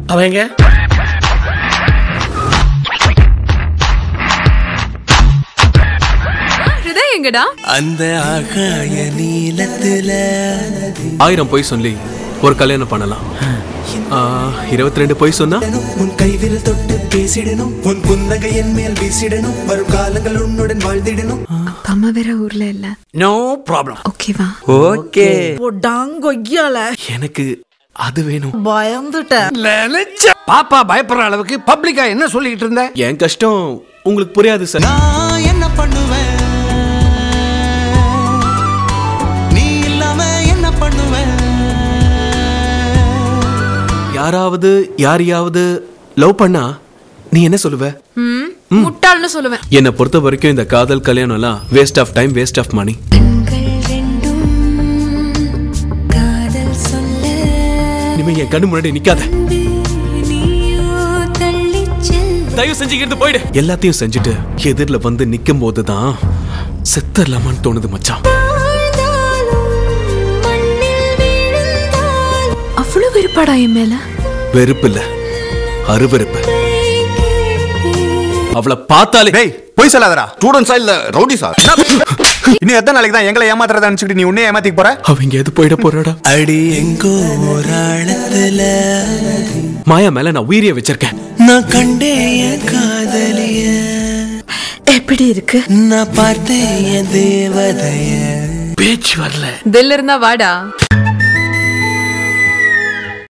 அவங்க ஹிருதய் எங்கடா அந்த ஆகாய நீளத்துல ஆயிரம் பொய் சொல்லி ஒரு கல்யாணம் பண்ணலாம் இருபத்தி ரெண்டு பொய் சொன்னா உன் கைவிரல் தொட்டு பேசிடணும் உன் புன்னகை என் மேல் வீசிடணும் வரும் காலங்கள் உன்னுடன் வாழ்ந்திடணும் அப்பா அம்மா வேற ஊர்ல இல்ல நோ ப்ராப்ளம் ஓகேவா ஓகே டாங்கொய்யால எனக்கு அது வேணும் பயந்துட்டேன் நினைச்ச பாப்பா பயப்படுற அளவுக்கு பப்ளிக்கா என்ன சொல்லிக்கிட்டு இருந்த என் கஷ்டம் உங்களுக்கு புரியாது சார் நான் என்ன பண்ணுவேன் நீ இல்லாம என்ன பண்ணுவேன் யாராவது யாரையாவது லவ் பண்ணா நீ என்ன சொல்லுவ ம் முட்டாள்னு சொல்லுவேன் என்னை பொறுத்த வரைக்கும் இந்த காதல் கல்யாணம் எல்லாம் waste of time waste of money இனிமே என் கண்ணு முன்னாடி நிக்காத தயவு செஞ்சு இருந்து போயிடு எல்லாத்தையும் செஞ்சுட்டு எதிரில் வந்து நிக்கும் போதுதான் செத்தரலாமான்னு தோணுது மச்சான் அவ்வளவு வெறுப்பாடா என் மேல வெறுப்பு இல்ல அருவெறுப்பு அவளை பார்த்தாலே டேய் போய் சொல்லாதடா ஸ்டூடெண்ட்ஸா இல்ல ரவுடிஸா இன்னும் எத்தனை நாளைக்கு தான் எங்களை ஏமாத்துறதா நினைச்சுக்கிட்டு நீ உன்னே ஏமாத்திக்க போற அவங்க எது போயிட போறாடா அடி எங்கோ ஒரு ஆழத்துல மாயா மேல நான் உயிரிய வச்சிருக்கேன் நான் கண்டேன் என் காதலிய எப்படி இருக்கு நான் பார்த்தேன் என் தேவதைய பேச்சு வரல தில் இருந்தா வாடா